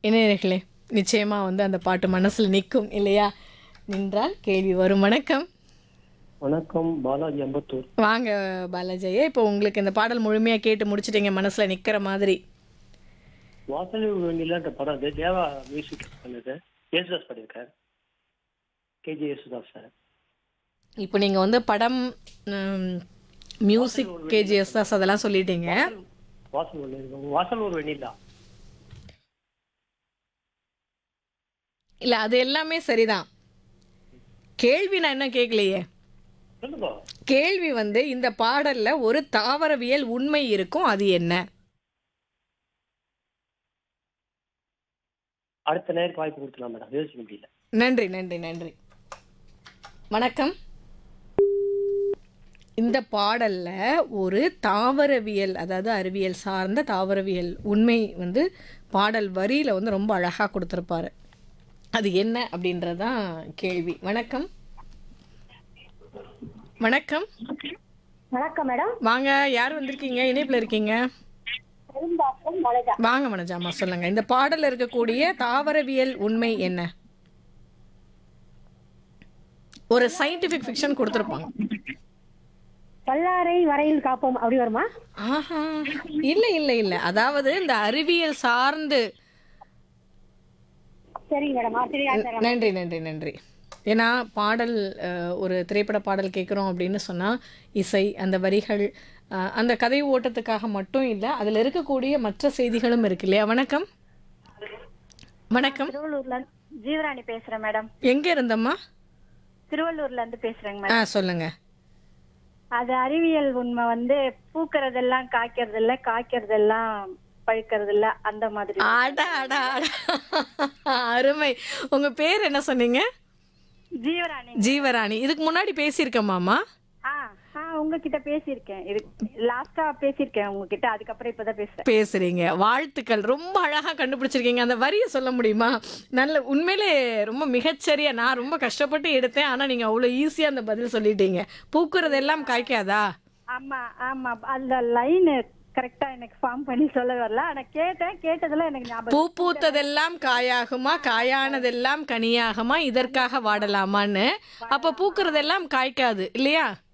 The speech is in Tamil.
இணையர்களே நிச்சயமாக வந்து அந்த பாட்டு மனசில் நிற்கும் இல்லையா நின்றால் கேள்வி வரும் வணக்கம் வணக்கம் பாலாஜி அம்பத்தூர் வாங்க பாலாஜியே இப்போ உங்களுக்கு இந்த பாடல் முழுமையாக கேட்டு முடிச்சிட்டீங்க மனசில் நிற்கிற மாதிரி வாசல் வேண்டியலான்ற படம் அது தேவா மியூசிக் பண்ணது யேசுதாஸ் பண்ணியிருக்கார் கேஜி யேசுதாஸ் சார் இப்போ நீங்கள் வந்து படம் மியூசிக் கேஜிஎஸ் தாஸ் அதெல்லாம் சொல்லிட்டீங்க வாசல் ஒன்று வாசல் ஒரு வெண்ணிலா இல்லை அது எல்லாமே சரிதான் கேள்வி நான் என்ன கேட்கலையே சொல்லுங்க கேள்வி வந்து இந்த பாடல்ல ஒரு தாவரவியல் உண்மை இருக்கும் அது என்ன அடுத்த நேருக்கு வாய்ப்பு கொடுக்கலாம் மேடம் யோசிக்க முடியல நன்றி நன்றி நன்றி வணக்கம் இந்த பாடல்ல ஒரு தாவரவியல் அதாவது அறிவியல் சார்ந்த தாவரவியல் உண்மை வந்து பாடல் வரியில வந்து ரொம்ப அழகா கொடுத்துருப்பாரு அது என்ன அப்படின்றதான் கேள்வி வணக்கம் வணக்கம் வணக்கம் மேடம் வாங்க யார் வந்திருக்கீங்க இணைப்புல இருக்கீங்க பெரும்பாக்கம் மலைதா வாங்க மனஜாமா சொல்லுங்க இந்த பாடல்ல இருக்கக்கூடிய தாவரவியல் உண்மை என்ன ஒரு சயின்டிபிக் ஃபிக்ஷன் கொடுத்துருப்பாங்க பல்லாரை வரையில் காப்போம் அப்படி வருமா ஆஹா இல்ல இல்ல இல்ல அதாவது இந்த அறிவியல் சார்ந்து சரிங்க மேடம் ஆசிரியர் தரேன் நன்றி நன்றி நன்றி ஏன்னா பாடல் அஹ், ஒரு திரைப்பட பாடல் கேட்குறோம் அப்படின்னு சொன்னால் இசை அந்த வரிகள் அஹ், அந்த கதை ஓட்டத்துக்காக மட்டும் இல்லை அதில் இருக்கக்கூடிய மற்ற செய்திகளும் இருக்கு இல்லையா வணக்கம் வணக்கம் திருவள்ளூர்ல இருந்து ஜீவராணி பேசுறேன் மேடம் எங்கே இருந்தம்மா திருவள்ளூர்ல இருந்து பேசுறேங்க ஆ மேடம் சொல்லுங்க அது அறிவியல் உண்மை வந்து பூக்கறதெல்லாம் காய்க்கிறது இல்ல காய்க்கிறதெல்லாம் பழுக்கிறது இல்ல அந்த மாதிரி அட அட அட அருமை உங்க பேர் என்ன சொன்னீங்க ஜீவராணி ஜீவராணி இதுக்கு முன்னாடி பேசியிருக்கமாமா ஆ ஆ உங்ககிட்ட பேசியிருக்கேன் இது லாஸ்டா பேசியிருக்கேன் உங்ககிட்ட அதுக்கப்புறம் இப்பதான் பேசுறேன் பேசுறீங்க வாழ்த்துக்கள் ரொம்ப அழகா கண்டுபிடிச்சிருக்கீங்க அந்த வரியை சொல்ல முடியுமா நல்ல உண்மையிலே ரொம்ப மிகச்சரியா நான் ரொம்ப கஷ்டப்பட்டு எடுத்தேன் ஆனா நீங்க அவ்வளவு ஈஸியா அந்த பதில் சொல்லிட்டீங்க பூக்குறது எல்லாம் காய்க்காதா ஆமா ஆமா அந்த லைன் கரெக்டா எனக்கு ஃபார்ம் பண்ணி சொல்ல வரல ஆனா கேட்டேன் கேட்டதுல எனக்கு ஞாபகம் பூ பூத்ததெல்லாம் காயாகுமா காயானதெல்லாம் கனியாகுமா இதற்காக வாடலாமான்னு அப்ப பூக்குறதெல்லாம் காய்க்காது இல்லையா